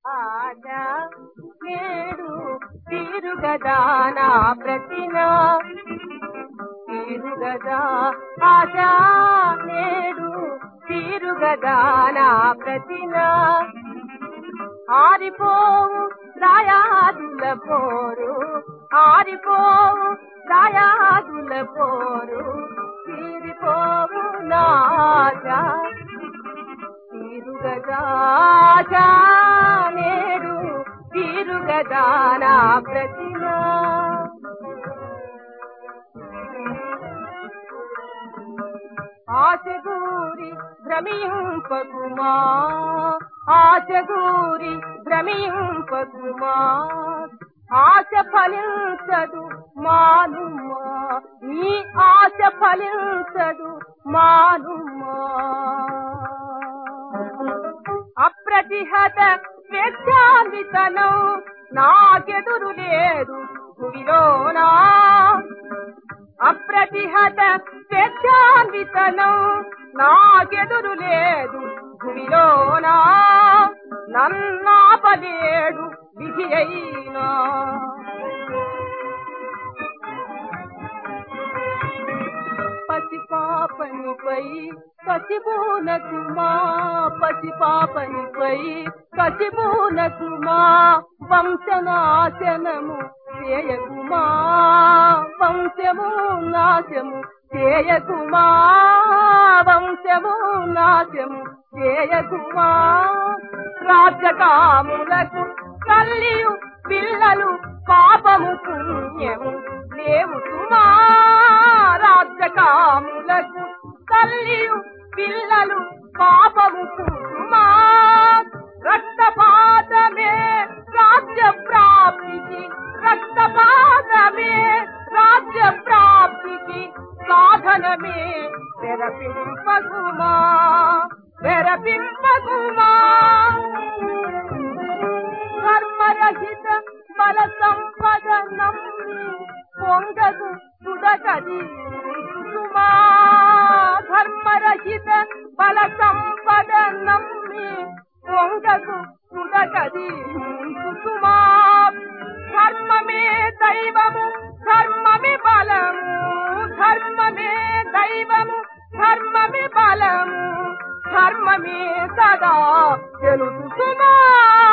ఆశ నేడు తీరుగదా నా ప్రతినా తీరుగదా ఆశ నేడు తీరుగదా నా ప్రతినా ఆరిపోవు దాయాదుల పోరు ఆరిపోవు దాయాదుల పోరు తీరిపోవు నాశ తీరుగదాశ నేడు తీరుగదా నా ప్రతిమా ఆశగూరి భ్రమింపకుమా ఆశగూరి భ్రమింపకుమా ఆశ ఫలించదు మానుమా నీ ఆశ ఫలించదు మానుమా అప్రతిహత స్వేచ్ఛాన్వితనం నాకెదురు లేదు భువిలోనా అప్రతిహత స్వేచ్ఛాన్వితనం నాకెదురు లేదు భువిలోనా నన్నాపలేడు విధి అయినా పసిపాపనిపై కసిబూనకుమా పసిపాపనిపై కసిబూనకుమా వంశనాశనము చేయకుమా వంశము నాశము చేయకుమా వంశము నాశము చేయకుమా రాజ్యకాములకు తల్లియు పిల్లలు పాపము పుణ్యము లేవు సుమా రాజ్యకాములకు తల్లియు పిల్లలు పాపము పుణ్యమా రక్తపాతమే రాజ్య ప్రాప్తికి రక్తపాతమే రాజ్య ప్రాప్తికి సాధనమే వెరపింపకుమా వెరపింపకుమా కర్మరహిత బల సంపద నమ్మి పొంగదు సుడకది సుమా ధర్మరహిత బల సంపద నమ్మి పొంగదు సుడకది సుమా ధర్మమే దైవము ధర్మమే బలము ధర్మమే దైవము ధర్మమే బలము ధర్మమే సదా తెలుసు సుమా